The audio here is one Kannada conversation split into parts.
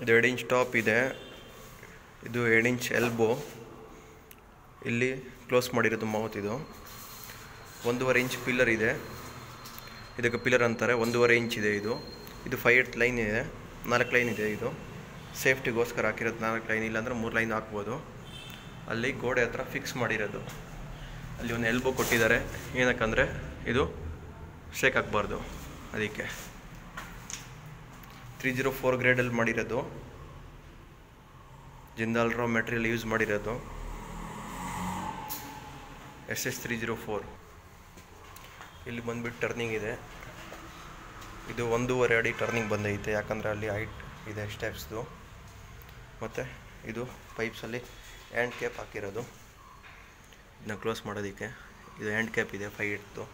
ಇದು ಎರಡು ಇಂಚ್ ಟಾಪ್ ಇದೆ ಇದು ಎರಡು ಇಂಚ್ ಎಲ್ಬೋ ಇಲ್ಲಿ ಕ್ಲೋಸ್ ಮಾಡಿರೋದು ಮೌತ್ ಇದು ಒಂದೂವರೆ ಇಂಚ್ ಪಿಲ್ಲರ್ ಇದೆ ಇದಕ್ಕೆ ಪಿಲ್ಲರ್ ಅಂತಾರೆ ಒಂದೂವರೆ ಇಂಚ್ ಇದೆ ಇದು ಇದು ಫೈವ್ ಏಟ್ ಲೈನ್ ಇದೆ ನಾಲ್ಕು ಲೈನ್ ಇದೆ ಇದು ಸೇಫ್ಟಿಗೋಸ್ಕರ ಹಾಕಿರೋದು ನಾಲ್ಕು ಲೈನ್ ಇಲ್ಲಾಂದ್ರೆ ಮೂರು ಲೈನ್ ಹಾಕ್ಬೋದು ಅಲ್ಲಿ ಗೋಡೆ ಹತ್ರ ಫಿಕ್ಸ್ ಮಾಡಿರೋದು ಅಲ್ಲಿ ಒಂದು ಎಲ್ಬೋ ಕೊಟ್ಟಿದ್ದಾರೆ ಏನಕ್ಕಂದರೆ ಇದು ಶೇಕ್ ಆಗಬಾರ್ದು ಅದಕ್ಕೆ ತ್ರೀ ಜೀರೋ ಫೋರ್ ಗ್ರೇಡಲ್ಲಿ ಮಾಡಿರೋದು ಜಿಂದಾಲ್ ರಾ ಮೆಟೀರಿಯಲ್ ಯೂಸ್ ಮಾಡಿರೋದು S S three zero four ಇಲ್ಲಿ ಬಂದ್ಬಿಟ್ಟು ಟರ್ನಿಂಗ್ ಇದೆ ಇದು ಒಂದೂವರೆ ಅಡಿ ಟರ್ನಿಂಗ್ ಬಂದೈತೆ ಯಾಕಂದರೆ ಅಲ್ಲಿ ಹೈಟ್ ಇದೆ ಸ್ಟೆಪ್ಸ್ದು ಮತ್ತು ಇದು ಪೈಪ್ಸಲ್ಲಿ ಹ್ಯಾಂಡ್ ಕ್ಯಾಪ್ ಹಾಕಿರೋದು ಇದನ್ನ ಕ್ಲೋಸ್ ಮಾಡೋದಕ್ಕೆ ಇದು ಹ್ಯಾಂಡ್ ಕ್ಯಾಪ್ ಇದೆ ಫೈ ಇಟ್ಟು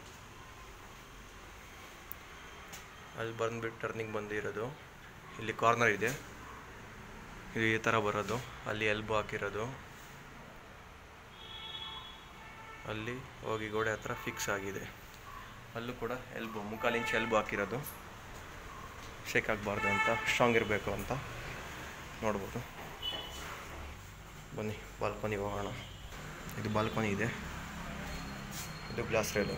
ಅಲ್ಲಿ ಬಂದ್ಬಿಟ್ಟು ಟರ್ನಿಂಗ್ ಬಂದಿರೋದು ಇಲ್ಲಿ ಕಾರ್ನರ್ ಇದೆ ಇದು ಈ ಥರ ಬರೋದು ಅಲ್ಲಿ ಎಲ್ಬೋ ಹಾಕಿರೋದು ಅಲ್ಲಿ ಹೋಗಿ ಗೋಡೆ ಹತ್ರ ಫಿಕ್ಸ್ ಆಗಿದೆ ಅಲ್ಲೂ ಕೂಡ ಎಲ್ಬೋ ಮುಕ್ಕಾಲು ಇಂಚ್ ಎಲ್ಬೋ ಹಾಕಿರೋದು ಶೇಕ್ ಆಗಬಾರ್ದು ಅಂತ ಸ್ಟ್ರಾಂಗ್ ಇರಬೇಕು ಅಂತ ನೋಡ್ಬೋದು ಬನ್ನಿ ಬಾಲ್ಕನಿ ಹೋಗೋಣ ಇದು ಬಾಲ್ಕನಿ ಇದೆ ಇದು ಗ್ಲಾಸ್ ರೇಲು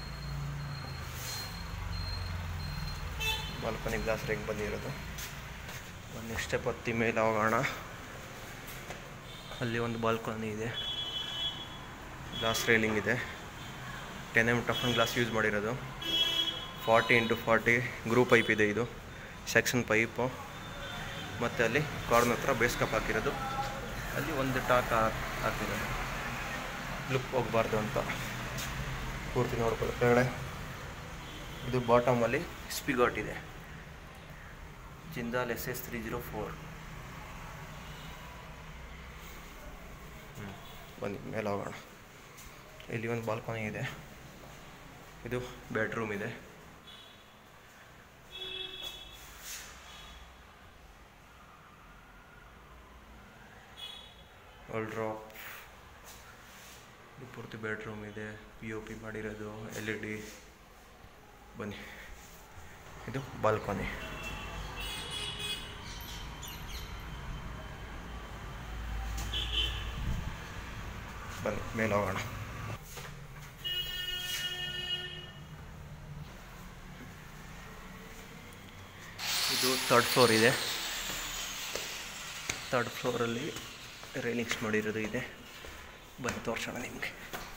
ಬಾಲ್ಕನಿ ಗ್ಲಾಸ್ ರೇಗ್ ಬಂದಿರೋದು ಒಂದು ಸ್ಟೆಪ್ ಹತ್ತಿ ಮೇಲೆ ಹೋಗೋಣ ಅಲ್ಲಿ ಒಂದು ಬಾಲ್ಕನಿ ಇದೆ ಗ್ಲಾಸ್ ರೈಲಿಂಗ್ ಇದೆ ten M toughen glass use ಮಾಡಿರೋದು forty into forty groove pipe ಇದೆ ಇದು ಸೆಕ್ಷನ್ ಪೈಪು ಮತ್ತು ಅಲ್ಲಿ ಕಾರ್ನ್ ಹತ್ರ ಬೇಸ್ ಕಪ್ ಹಾಕಿರೋದು ಅಲ್ಲಿ ಒಂದು ಟಾಕ್ ಹಾಕಿರೋದು ಲುಕ್ ಹೋಗಬಾರ್ದು ಅಂತ ಪೂರ್ತಿ ನೋಡ್ಬೋದು ಕೆಳಗಡೆ ಇದು ಬಾಟಮಲ್ಲಿ ಸ್ಪಿಗಾಟ್ ಇದೆ Jindal S S three zero four ಬನ್ನಿ ಮೇಲೆ ಹೋಗೋಣ ಇಲ್ಲಿ ಒಂದು ಬಾಲ್ಕನಿ ಇದೆ ಇದು ಬೆಡ್ರೂಮ್ ಇದೆ ಡ್ರಾಪ್ ಇದು ಪೂರ್ತಿ ಬೆಡ್ರೂಮ್ ಇದೆ ಪಿ ಒ ಪಿ ಮಾಡಿರೋದು ಎಲ್ ಇ ಡಿ ಬನ್ನಿ ಇದು ಬಾಲ್ಕನಿ ಬನ್ನಿ ಮೇಲೆ ಹೋಗೋಣ ಇದು ತರ್ಡ್ ಫ್ಲೋರ್ ಇದೆ ತರ್ಡ್ ಫ್ಲೋರಲ್ಲಿ ರೈಲಿಂಗ್ಸ್ ಮಾಡಿರೋದು ಇದೆ ಬನ್ನಿ ತೋರಿಸೋಣ ನಿಮಗೆ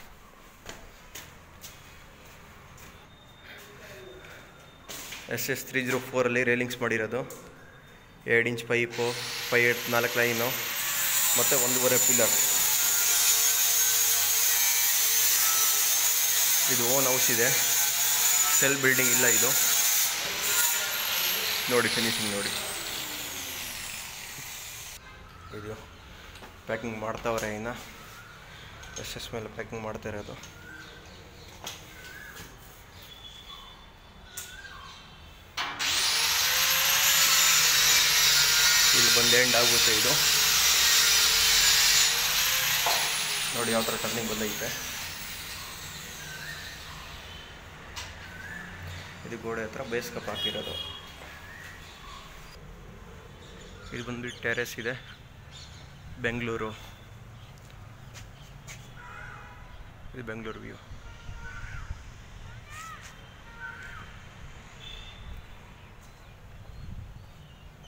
ಎಸ್ ಎಸ್ ತ್ರೀ ಜೀರೋ ಫೋರಲ್ಲಿ ರೈಲಿಂಗ್ಸ್ ಮಾಡಿರೋದು ಎರಡು ಇಂಚ್ ಪೈಪು ಫೈ ಏಟ್ ನಾಲ್ಕು ಲೈನು ಮತ್ತು ಒಂದೂವರೆ ಪಿಲ್ಲರ್ ಇದು ಓನ್ ಹೌಸ್ ಇದೆ ಸೆಲ್ ಬಿಲ್ಡಿಂಗ್ ಇಲ್ಲ ಇದು ನೋಡಿ ಫಿನಿಶಿಂಗ್ ನೋಡಿ ಇದು ಪ್ಯಾಕಿಂಗ್ ಮಾಡ್ತಾವ್ರೆ ಇನ್ನು ಎಸ್ ಎಸ್ ಮೇಲೆ ಪ್ಯಾಕಿಂಗ್ ಮಾಡ್ತಾ ಇರೋದು ಇಲ್ಲಿ ಬಂದು ಎಂಡ್ ಆಗುತ್ತೆ ಇದು ನೋಡಿ ಯಾವ ಥರ ಟರ್ನಿಂಗ್ ಬಂದೈತೆ ಇದು ಗೋಡೆ ಹತ್ರ ಬೇಸ್ ಕಪ್ ಹಾಕಿರೋದು ಇದು ಬಂದ್ಬಿಟ್ಟು ಟೆರೆಸ್ ಇದೆ ಬೆಂಗಳೂರು ಇದು ಬೆಂಗಳೂರು ವ್ಯೂ